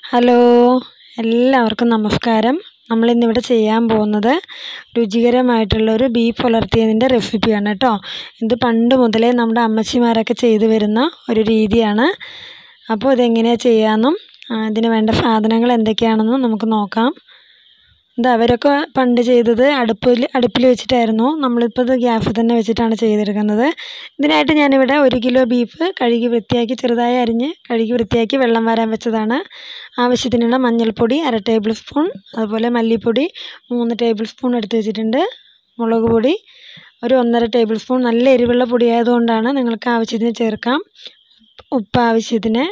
hello എല്ലാവർക്കും നമസ്കാരം നമ്മളിന്നിവിടെ ചെയ്യാൻ പോകുന്നത് രുചികരമായിട്ടുള്ളൊരു ബീഫ് ഉലർത്തിയതിൻ്റെ റെസിപ്പിയാണ് കേട്ടോ ഇത് പണ്ട് മുതലേ നമ്മുടെ അമ്മച്ചിമാരൊക്കെ ചെയ്തു വരുന്ന ഒരു രീതിയാണ് അപ്പോൾ ഇതെങ്ങനെയാണ് ചെയ്യാമെന്നും ആ, ഇതിന് വേണ്ട സാധനങ്ങൾ എന്തൊക്കെയാണെന്നും നമുക്ക് നോക്കാം ഇത് അവരൊക്കെ പണ്ട് ചെയ്തത് അടുപ്പിൽ അടുപ്പിൽ വെച്ചിട്ടായിരുന്നു നമ്മളിപ്പോൾ ഇത് ഗ്യാസിൽ തന്നെ വെച്ചിട്ടാണ് ചെയ്തെടുക്കുന്നത് ഇതിനായിട്ട് ഞാനിവിടെ ഒരു കിലോ ബീഫ് കഴുകി വൃത്തിയാക്കി ചെറുതായി അരിഞ്ഞ് കഴുകി വൃത്തിയാക്കി വെള്ളം വരാൻ വെച്ചതാണ് ആവശ്യത്തിനുള്ള മഞ്ഞൾപ്പൊടി അര ടേബിൾ സ്പൂൺ അതുപോലെ മല്ലിപ്പൊടി മൂന്ന് ടേബിൾ സ്പൂൺ എടുത്ത് വെച്ചിട്ടുണ്ട് മുളക് പൊടി ഒരു ഒന്നര ടേബിൾ സ്പൂൺ നല്ല എരിവുള്ള പൊടി ആയതുകൊണ്ടാണ് നിങ്ങൾക്ക് ആവശ്യത്തിന് ചേർക്കാം ഉപ്പ് ആവശ്യത്തിന്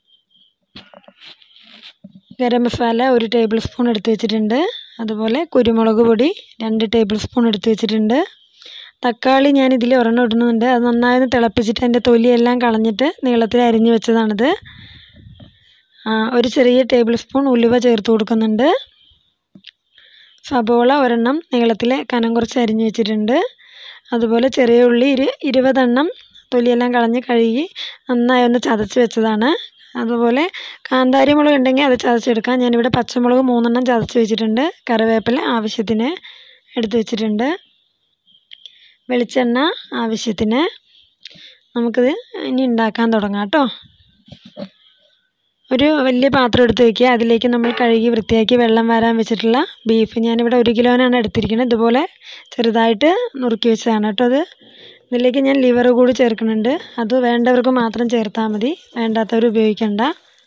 ഗരം മസാല ഒരു ടേബിൾ സ്പൂൺ എടുത്ത് വെച്ചിട്ടുണ്ട് അതുപോലെ കുരുമുളക് പൊടി രണ്ട് ടേബിൾ സ്പൂൺ എടുത്ത് വെച്ചിട്ടുണ്ട് തക്കാളി ഞാൻ ഇതിൽ ഒരെണ്ണം ഇടുന്നുണ്ട് അത് നന്നായി ഒന്ന് തിളപ്പിച്ചിട്ട് അതിൻ്റെ തൊലിയെല്ലാം കളഞ്ഞിട്ട് നീളത്തിൽ അരിഞ്ഞ് വെച്ചതാണിത് ആ, ഒരു ചെറിയ ടേബിൾ സ്പൂൺ ഉലുവ ചേർത്ത് കൊടുക്കുന്നുണ്ട് സബോള ഒരെണ്ണം നീളത്തിൽ കനം കുറച്ച് അരിഞ്ഞ് വെച്ചിട്ടുണ്ട് അതുപോലെ ചെറിയ ഉള്ളി ഇരു ഇരുപതെണ്ണം തൊലിയെല്ലാം കളഞ്ഞ് കഴുകി നന്നായി ഒന്ന് ചതച്ച് വെച്ചതാണ് അതുപോലെ കാന്താരി മുളക് ഉണ്ടെങ്കിൽ അത് ചതച്ചെടുക്കാം ഞാനിവിടെ പച്ചമുളക് മൂന്നെണ്ണം ചതച്ച് വെച്ചിട്ടുണ്ട് കറിവേപ്പില ആവശ്യത്തിന് എടുത്ത് വെച്ചിട്ടുണ്ട് വെളിച്ചെണ്ണ ആവശ്യത്തിന് നമുക്കിത് ഇനി ഉണ്ടാക്കാൻ തുടങ്ങാം കേട്ടോ ഒരു വലിയ പാത്രം എടുത്ത് വയ്ക്കുക അതിലേക്ക് നമ്മൾ കഴുകി വൃത്തിയാക്കി വെള്ളം വരാൻ വെച്ചിട്ടുള്ള ബീഫ് ഞാനിവിടെ ഒരു കിലോനാണ് എടുത്തിരിക്കുന്നത് ഇതുപോലെ ചെറുതായിട്ട് നുറുക്കി വെച്ചതാണ് കേട്ടോ അത് ഇതിലേക്ക് ഞാൻ ലിവർ കൂടി ചേർക്കുന്നുണ്ട് അത് വേണ്ടവർക്ക് മാത്രം ചേർത്താൽ മതി വേണ്ടാത്തവർ ഉപയോഗിക്കണ്ട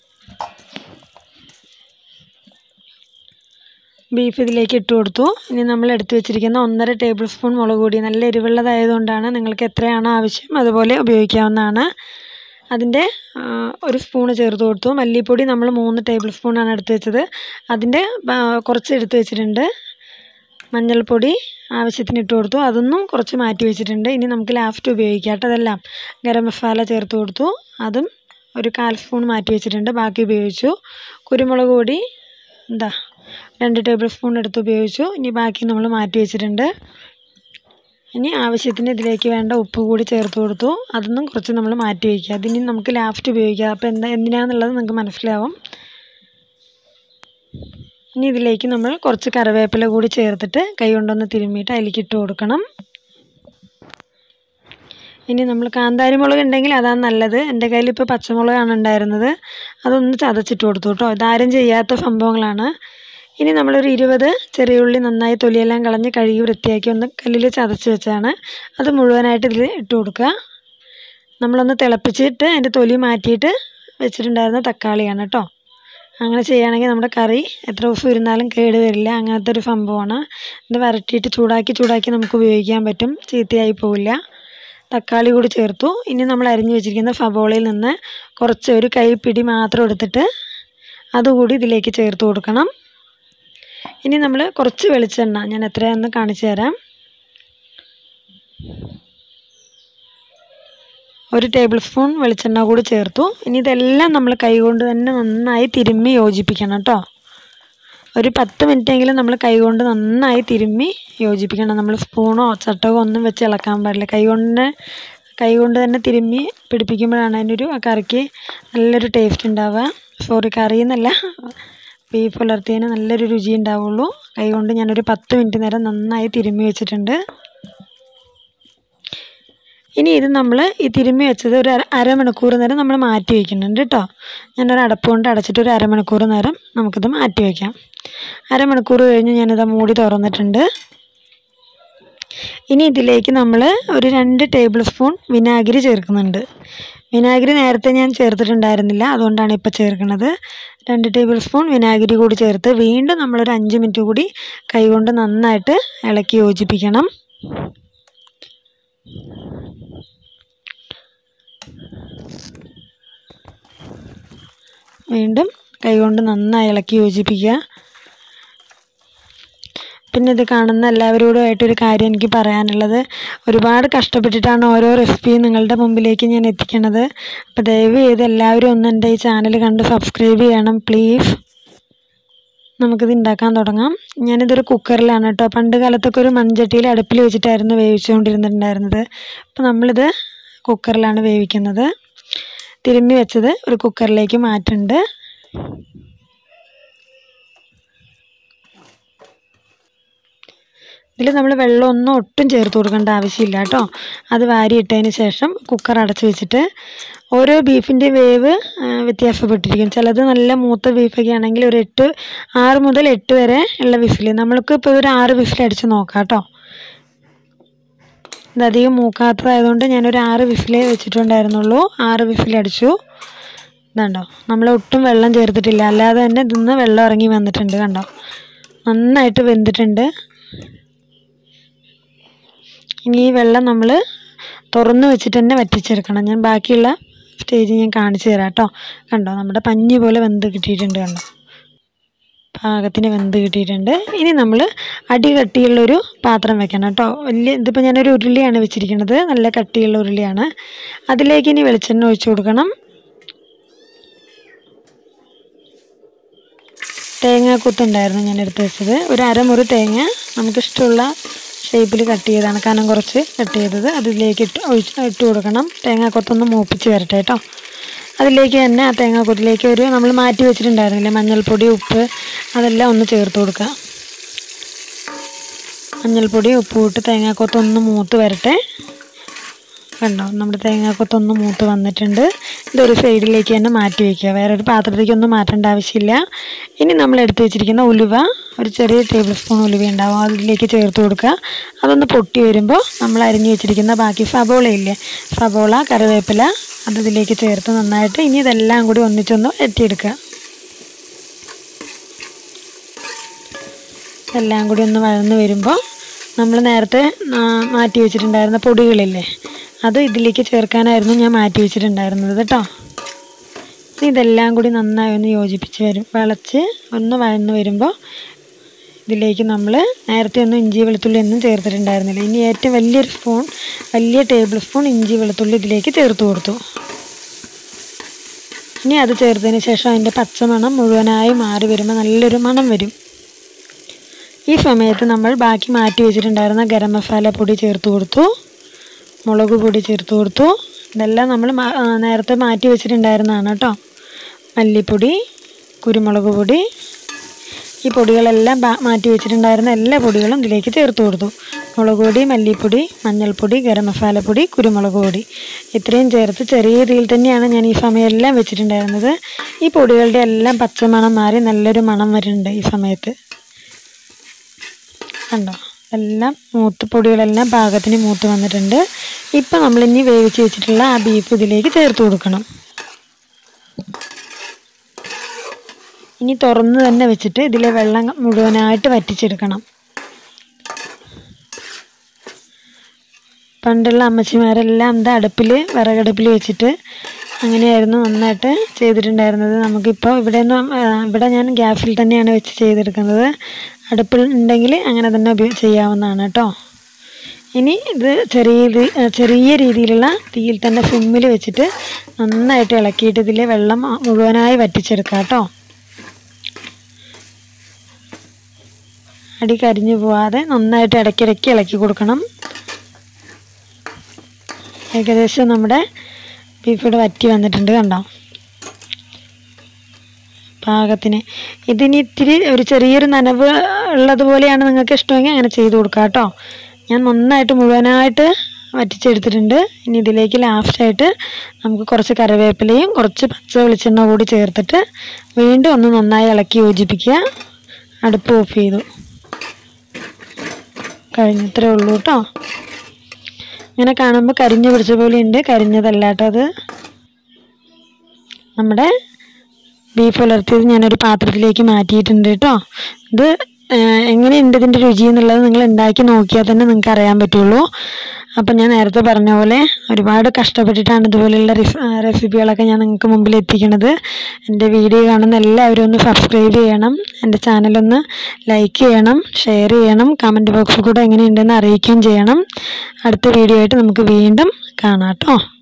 ബീഫ് ഇതിലേക്ക് ഇട്ട് കൊടുത്തു ഇനി നമ്മൾ എടുത്തു വെച്ചിരിക്കുന്ന ഒന്നര ടേബിൾ സ്പൂൺ മുളക് പൊടി നല്ല എരിവുള്ളതായതുകൊണ്ടാണ് നിങ്ങൾക്ക് എത്രയാണോ ആവശ്യം അതുപോലെ ഉപയോഗിക്കാവുന്നതാണ് അതിൻ്റെ ആ, ഒരു സ്പൂണ് ചേർത്ത് കൊടുത്തു മല്ലിപ്പൊടി നമ്മൾ മൂന്ന് ടേബിൾ സ്പൂണാണ് എടുത്ത് വെച്ചത് അതിൻ്റെ ആ, കുറച്ച് എടുത്ത് വെച്ചിട്ടുണ്ട് മഞ്ഞൾപ്പൊടി ആവശ്യത്തിന് ഇട്ട് കൊടുത്തു അതൊന്നും കുറച്ച് മാറ്റി വെച്ചിട്ടുണ്ട് ഇനി നമുക്ക് ലാസ്റ്റ് ഉപയോഗിക്കാം കേട്ടോ അതെല്ലാം ഗരം മസാല ചേർത്ത് കൊടുത്തു അതും ഒരു കാൽ സ്പൂൺ മാറ്റി വെച്ചിട്ടുണ്ട് ബാക്കി ഉപയോഗിച്ചു കുരുമുളക് പൊടി എന്താ രണ്ട് ടേബിൾ സ്പൂൺ എടുത്ത് ഉപയോഗിച്ചു ഇനി ബാക്കി നമ്മൾ മാറ്റി വെച്ചിട്ടുണ്ട് ഇനി ആവശ്യത്തിന് ഇതിലേക്ക് വേണ്ട ഉപ്പ് കൂടി ചേർത്ത് കൊടുത്തു അതൊന്നും കുറച്ച് നമ്മൾ മാറ്റി വയ്ക്കുക അതിനി നമുക്ക് ലാസ്റ്റ് ഉപയോഗിക്കാം അപ്പോൾ എന്താ എന്തിനാന്നുള്ളത് നിങ്ങൾക്ക് മനസ്സിലാവും ഇനി ഇതിലേക്ക് നമ്മൾ കുറച്ച് കറിവേപ്പില കൂടി ചേർത്തിട്ട് കൈ കൊണ്ടൊന്ന് തിരുമ്മിയിട്ട് അതിലേക്ക് ഇട്ട് കൊടുക്കണം ഇനി നമ്മൾ കാന്താരി മുളക് ഉണ്ടെങ്കിൽ അതാണ് നല്ലത് എൻ്റെ കയ്യിൽ ഇപ്പോൾ പച്ചമുളകാണ് ഉണ്ടായിരുന്നത് അതൊന്ന് ചതച്ചിട്ട് കൊടുത്തു കേട്ടോ ഇതാരും ചെയ്യാത്ത സംഭവങ്ങളാണ് ഇനി നമ്മളൊരു ഇരുപത് ചെറിയ ഉള്ളി നന്നായി തൊലിയെല്ലാം കളഞ്ഞ് കഴുകി വൃത്തിയാക്കി ഒന്ന് കല്ലിൽ ചതച്ച് വെച്ചാണ് അത് മുഴുവനായിട്ട് ഇതിൽ ഇട്ട് കൊടുക്കുക നമ്മളൊന്ന് തിളപ്പിച്ചിട്ട് അതിൻ്റെ തൊലി മാറ്റിയിട്ട് വെച്ചിട്ടുണ്ടായിരുന്ന തക്കാളിയാണ് കേട്ടോ അങ്ങനെ ചെയ്യുകയാണെങ്കിൽ നമ്മുടെ കറി എത്ര ദിവസം ഇരുന്നാലും കേട് വരില്ല അങ്ങനത്തെ ഒരു സംഭവമാണ് ഇത് വരട്ടിയിട്ട് ചൂടാക്കി ചൂടാക്കി നമുക്ക് ഉപയോഗിക്കാൻ പറ്റും ചീത്തയായി പോവില്ല തക്കാളി കൂടി ചേർത്തു ഇനി നമ്മൾ അരിഞ്ഞു വെച്ചിരിക്കുന്ന സബോളയിൽ നിന്ന് കുറച്ച് ഒരു കൈപ്പിടി മാത്രം എടുത്തിട്ട് അതുകൂടി ഇതിലേക്ക് ചേർത്ത് കൊടുക്കണം ഇനി നമ്മൾ കുറച്ച് വെളിച്ചെണ്ണ ഞാൻ എത്രയാണെന്ന് കാണിച്ചു തരാം ഒരു ടേബിൾ സ്പൂൺ വെളിച്ചെണ്ണ കൂടി ചേർത്തു ഇനി ഇതെല്ലാം നമ്മൾ കൈകൊണ്ട് തന്നെ നന്നായി തിരുമ്മി യോജിപ്പിക്കണം കേട്ടോ ഒരു പത്ത് മിനിറ്റെങ്കിലും നമ്മൾ കൈകൊണ്ട് നന്നായി തിരുമ്മി യോജിപ്പിക്കണം നമ്മൾ സ്പൂണോ ചട്ടകോ ഒന്നും വെച്ച് ഇളക്കാൻ പാടില്ല കൈകൊണ്ട് കൈകൊണ്ട് തന്നെ തിരുമ്മി പിടിപ്പിക്കുമ്പോഴാണ് അതിനൊരു ആ കറിക്ക് നല്ലൊരു ടേസ്റ്റ് ഉണ്ടാവുക സോറി കറി എന്നല്ല ബീഫ് പുലർത്തിയതിന് നല്ലൊരു രുചി ഉണ്ടാവുള്ളൂ കൈകൊണ്ട് ഞാനൊരു പത്ത് മിനിറ്റ് നേരം നന്നായി തിരുമ്മി വെച്ചിട്ടുണ്ട് ഇനി ഇത് നമ്മൾ ഈ തിരുമ്മി വെച്ചത് ഒരു അര അരമണിക്കൂർ നേരം നമ്മൾ മാറ്റി വയ്ക്കുന്നുണ്ട് കേട്ടോ ഞാനൊരു അടപ്പ് കൊണ്ട് അടച്ചിട്ട് ഒരു അരമണിക്കൂർ നേരം നമുക്കിത് മാറ്റി വയ്ക്കാം അരമണിക്കൂർ കഴിഞ്ഞ് ഞാനിത് മൂടി തുറന്നിട്ടുണ്ട് ഇനി ഇതിലേക്ക് നമ്മൾ ഒരു രണ്ട് ടേബിൾ സ്പൂൺ വിനാഗിരി ചേർക്കുന്നുണ്ട് വിനാഗിരി നേരത്തെ ഞാൻ ചേർത്തിട്ടുണ്ടായിരുന്നില്ല അതുകൊണ്ടാണ് ഇപ്പോൾ ചേർക്കുന്നത് രണ്ട് ടേബിൾ സ്പൂൺ വിനാഗിരി കൂടി ചേർത്ത് വീണ്ടും നമ്മളൊരു അഞ്ച് മിനിറ്റ് കൂടി കൈകൊണ്ട് നന്നായിട്ട് ഇളക്കി യോജിപ്പിക്കണം വീണ്ടും കൈകൊണ്ട് നന്നായി ഇളക്കി യോജിപ്പിക്കുക പിന്നെ ഇത് കാണുന്ന എല്ലാവരോടുമായിട്ടൊരു കാര്യം എനിക്ക് പറയാനുള്ളത് ഒരുപാട് കഷ്ടപ്പെട്ടിട്ടാണ് ഓരോ റെസിപ്പിയും നിങ്ങളുടെ മുമ്പിലേക്ക് ഞാൻ എത്തിക്കണത് അപ്പോൾ ദയവ് ചെയ്ത് എല്ലാവരും ഒന്ന് എൻ്റെ ഈ ചാനൽ കണ്ട് സബ്സ്ക്രൈബ് ചെയ്യണം പ്ലീസ് നമുക്കിത് ഉണ്ടാക്കാൻ തുടങ്ങാം ഞാനിതൊരു കുക്കറിലാണ് കേട്ടോ പണ്ട് കാലത്തൊക്കെ ഒരു മൺചട്ടിയിൽ അടുപ്പിൽ വെച്ചിട്ടായിരുന്നു വേവിച്ചുകൊണ്ടിരുന്നിട്ടുണ്ടായിരുന്നത് അപ്പോൾ നമ്മളിത് കുക്കറിലാണ് വേവിക്കുന്നത് തിരുമ്മി വെച്ചത് ഒരു കുക്കറിലേക്ക് മാറ്റുന്നുണ്ട് ഇതിൽ നമ്മൾ വെള്ളമൊന്നും ഒട്ടും ചേർത്ത് കൊടുക്കേണ്ട ആവശ്യമില്ല കേട്ടോ അത് വാരിയിട്ടതിന് ശേഷം കുക്കർ അടച്ച് വെച്ചിട്ട് ഓരോ ബീഫിൻ്റെ വേവ് ആ, വ്യത്യാസപ്പെട്ടിരിക്കും ചിലത് നല്ല മൂത്ത ബീഫൊക്കെ ആണെങ്കിൽ ഒരു എട്ട് ആറ് മുതൽ എട്ട് വരെ ഉള്ള വിസിൽ നമ്മൾക്ക് ഇപ്പോൾ ഒരു ആറ് വിസിൽ അടിച്ച് നോക്കാം കേട്ടോ ഇതധികം മൂക്കാത്തതായതുകൊണ്ട് ഞാനൊരു ആറ് വിസിലേ വെച്ചിട്ടുണ്ടായിരുന്നുള്ളൂ ആറ് വിസിൽ അടിച്ചു ഇതുണ്ടോ നമ്മൾ ഒട്ടും വെള്ളം ചേർത്തിട്ടില്ല അല്ലാതെ തന്നെ ഇതിന്ന് വെള്ളം ഇറങ്ങി വന്നിട്ടുണ്ട് കണ്ടോ നന്നായിട്ട് വെന്തിട്ടുണ്ട് ഇനി ഈ വെള്ളം നമ്മൾ തുറന്ന് വെച്ചിട്ട് തന്നെ വറ്റിച്ചെടുക്കണം ഞാൻ ബാക്കിയുള്ള സ്റ്റേജ് ഞാൻ കാണിച്ചു തരാം കേട്ടോ കണ്ടോ നമ്മുടെ പഞ്ഞി പോലെ വെന്ത് കിട്ടിയിട്ടുണ്ട് കണ്ടോ പാകത്തിന് വെന്ത് കിട്ടിയിട്ടുണ്ട് ഇനി നമ്മൾ അടി കട്ടിയുള്ളൊരു പാത്രം വെക്കണം കേട്ടോ വലിയ ഇതിപ്പോൾ ഞാനൊരു ഉരുളിയാണ് വെച്ചിരിക്കുന്നത് നല്ല കട്ടിയുള്ള ഉരുളിയാണ് അതിലേക്ക് ഇനി വെളിച്ചെണ്ണ ഒഴിച്ചു കൊടുക്കണം തേങ്ങാക്കൊത്തുണ്ടായിരുന്നു ഞാൻ എടുത്ത് വെച്ചത് ഒരു അരമുറി തേങ്ങ നമുക്കിഷ്ടമുള്ള ഷേപ്പിൽ കട്ട് ചെയ്താണ് കനം കുറച്ച് കട്ട് ചെയ്തത് അതിലേക്ക് ഇട്ട് ഒഴിച്ച് ഇട്ട് കൊടുക്കണം തേങ്ങാക്കൊത്തൊന്ന് മൂപ്പിച്ച് വരട്ടെ കേട്ടോ അതിലേക്ക് തന്നെ ആ തേങ്ങാക്കൊത്തിലേക്ക് ഒരു നമ്മൾ മാറ്റി വെച്ചിട്ടുണ്ടായിരുന്നില്ലേ മഞ്ഞൾപ്പൊടി ഉപ്പ് അതെല്ലാം ഒന്ന് ചേർത്ത് കൊടുക്കുക മഞ്ഞൾപ്പൊടി ഉപ്പ് ഇട്ട് തേങ്ങാക്കൊത്തൊന്ന് മൂത്ത് വരട്ടെ കണ്ടോ നമ്മുടെ തേങ്ങാക്കൊത്തൊന്ന് മൂത്ത് വന്നിട്ടുണ്ട് ഇതൊരു സൈഡിലേക്ക് തന്നെ മാറ്റി വയ്ക്കുക വേറെ ഒരു പാത്രത്തിലേക്കൊന്നും മാറ്റേണ്ട ആവശ്യമില്ല ഇനി നമ്മൾ എടുത്ത് വെച്ചിരിക്കുന്ന ഉലുവ ഒരു ചെറിയ ടേബിൾ സ്പൂൺ ഉലുവ ഉണ്ടാവും അതിലേക്ക് ചേർത്ത് കൊടുക്കുക അതൊന്ന് പൊട്ടി വരുമ്പോൾ നമ്മൾ അരിഞ്ഞു വെച്ചിരിക്കുന്ന ബാക്കി സബോള ഇല്ലേ സബോള കറിവേപ്പില അത് ഇതിലേക്ക് ചേർത്ത് നന്നായിട്ട് ഇനി ഇതെല്ലാം കൂടി ഒന്നിച്ചൊന്ന് വഴറ്റിയെടുക്കുക എല്ലാം കൂടി ഒന്ന് വഴന്ന് വരുമ്പോൾ നമ്മൾ നേരത്തെ ആ, മാറ്റി വെച്ചിട്ടുണ്ടായിരുന്ന പൊടികളില്ലേ അത് ഇതിലേക്ക് ചേർക്കാനായിരുന്നു ഞാൻ മാറ്റി വെച്ചിട്ടുണ്ടായിരുന്നത് കേട്ടോ ഇനി ഇതെല്ലാം കൂടി നന്നായി ഒന്ന് യോജിപ്പിച്ച് വരും വിളച്ച് ഒന്ന് വഴന്ന് വരുമ്പോൾ ഇതിലേക്ക് നമ്മൾ നേരത്തെ ഒന്നും ഇഞ്ചി വെളുത്തുള്ളി ഒന്നും ചേർത്തിട്ടുണ്ടായിരുന്നില്ല ഇനി ഏറ്റവും വലിയൊരു സ്പൂൺ വലിയ ടേബിൾ സ്പൂൺ ഇഞ്ചി വെളുത്തുള്ളി ഇതിലേക്ക് ചേർത്ത് കൊടുത്തു ഇനി അത് ചേർത്തതിന് ശേഷം അതിൻ്റെ പച്ചമണം മുഴുവനായി മാറി വരുമ്പോൾ നല്ലൊരു മണം വരും ഈ സമയത്ത് നമ്മൾ ബാക്കി മാറ്റി വെച്ചിട്ടുണ്ടായിരുന്ന ഗരം മസാല പൊടി ചേർത്ത് കൊടുത്തു മുളക് പൊടി ചേർത്ത് കൊടുത്തു ഇതെല്ലാം നമ്മൾ മാ- ആ, നേരത്തെ മാറ്റി വെച്ചിട്ടുണ്ടായിരുന്നതാണ് കേട്ടോ മല്ലിപ്പൊടി കുരുമുളക് പൊടി ഈ പൊടികളെല്ലാം ബാ- മാറ്റി വെച്ചിട്ടുണ്ടായിരുന്ന എല്ലാ പൊടികളും ഇതിലേക്ക് ചേർത്ത് കൊടുത്തു മുളക് പൊടി മല്ലിപ്പൊടി മഞ്ഞൾപ്പൊടി ഗരം മസാലപ്പൊടി കുരുമുളക് പൊടി ഇത്രയും ചേർത്ത് ചെറിയ രീതിയിൽ തന്നെയാണ് ഞാൻ ഈ സമയം എല്ലാം വെച്ചിട്ടുണ്ടായിരുന്നത് ഈ പൊടികളുടെ എല്ലാം പച്ചമണം മാറി നല്ലൊരു മണം വരുന്നുണ്ട് ഈ സമയത്ത് കണ്ടോ എല്ലാം മൂത്ത് പൊടികളെല്ലാം പാകത്തിന് മൂത്ത് വന്നിട്ടുണ്ട് ഇപ്പം നമ്മളിനി വേവിച്ച് വെച്ചിട്ടുള്ള ആ ബീഫ് ഇതിലേക്ക് ചേർത്ത് കൊടുക്കണം ഇനി തുറന്ന് തന്നെ വെച്ചിട്ട് ഇതിലെ വെള്ളം മുഴുവനായിട്ട് വറ്റിച്ചെടുക്കണം പണ്ടുള്ള അമ്മച്ചിമാരെല്ലാം എന്താ അടുപ്പിൽ വിറകടുപ്പിൽ വെച്ചിട്ട് അങ്ങനെയായിരുന്നു നന്നായിട്ട് ചെയ്തിട്ടുണ്ടായിരുന്നത് നമുക്കിപ്പോൾ ഇവിടെ ഒന്നും ഇവിടെ ഞാൻ ഗ്യാസിൽ തന്നെയാണ് വെച്ച് ചെയ്തെടുക്കുന്നത് അടുപ്പിൽ ഉണ്ടെങ്കിൽ അങ്ങനെ തന്നെ ഉപയോഗ ചെയ്യാവുന്നതാണ് കേട്ടോ ഇനി ഇത് ചെറിയ രീതി- ആ, ചെറിയ രീതിയിലുള്ള തീയിൽ തന്നെ സിമ്മിൽ വെച്ചിട്ട് നന്നായിട്ട് ഇളക്കിയിട്ട് ഇതിൽ വെള്ളം മുഴുവനായി വറ്റിച്ചെടുക്കാം കേട്ടോ അടി കരിഞ്ഞു പോവാതെ നന്നായിട്ട് ഇടയ്ക്കിടയ്ക്ക് ഇളക്കി കൊടുക്കണം ഏകദേശം നമ്മുടെ ബീഫ് ഇവിടെ വറ്റി വന്നിട്ടുണ്ട് കണ്ടോ പാകത്തിന് ഇതിന് ഇത്തിരി ഒരു ചെറിയൊരു നനവ് ഉള്ളതുപോലെയാണ് നിങ്ങൾക്ക് ഇഷ്ടമെങ്കിൽ അങ്ങനെ ചെയ്ത് കൊടുക്കാം കേട്ടോ ഞാൻ നന്നായിട്ട് മുഴുവനായിട്ട് വറ്റിച്ചെടുത്തിട്ടുണ്ട് ഇനി ഇതിലേക്ക് ലാസ്റ്റായിട്ട് നമുക്ക് കുറച്ച് കറിവേപ്പിലയും കുറച്ച് പച്ച വെളിച്ചെണ്ണ കൂടി ചേർത്തിട്ട് വീണ്ടും ഒന്ന് നന്നായി ഇളക്കി യോജിപ്പിക്കുക അടുപ്പ് ഓഫ് ചെയ്തു കഴിഞ്ഞത്രേ ഉള്ളൂ കേട്ടോ ഇങ്ങനെ കാണുമ്പോൾ കരിഞ്ഞു പിടിച്ച പോലെ ഉണ്ട് കരിഞ്ഞതല്ല കേട്ടോ അത് നമ്മുടെ ബീഫ് ഉലർത്തിയത് ഞാനൊരു പാത്രത്തിലേക്ക് മാറ്റിയിട്ടുണ്ട് കേട്ടോ ഇത് ഏഹ്, എങ്ങനെയുണ്ട് ഇതിൻ്റെ രുചി എന്നുള്ളത് നിങ്ങൾ ഉണ്ടാക്കി നോക്കിയാൽ തന്നെ നിങ്ങൾക്ക് അറിയാൻ പറ്റുള്ളൂ അപ്പം ഞാൻ നേരത്തെ പറഞ്ഞ പോലെ ഒരുപാട് കഷ്ടപ്പെട്ടിട്ടാണ് ഇതുപോലെയുള്ള റിഫ് റെസിപ്പികളൊക്കെ ഞാൻ നിങ്ങൾക്ക് മുമ്പിൽ എത്തിക്കണത് എൻ്റെ വീഡിയോ കാണുന്ന എല്ലാവരും ഒന്ന് സബ്സ്ക്രൈബ് ചെയ്യണം എൻ്റെ ചാനലൊന്ന് ലൈക്ക് ചെയ്യണം ഷെയർ ചെയ്യണം കമൻറ്റ് ബോക്സിൽ കൂടെ എങ്ങനെയുണ്ടെന്ന് അറിയിക്കുകയും ചെയ്യണം അടുത്ത വീഡിയോ ആയിട്ട് നമുക്ക് വീണ്ടും കാണാം കേട്ടോ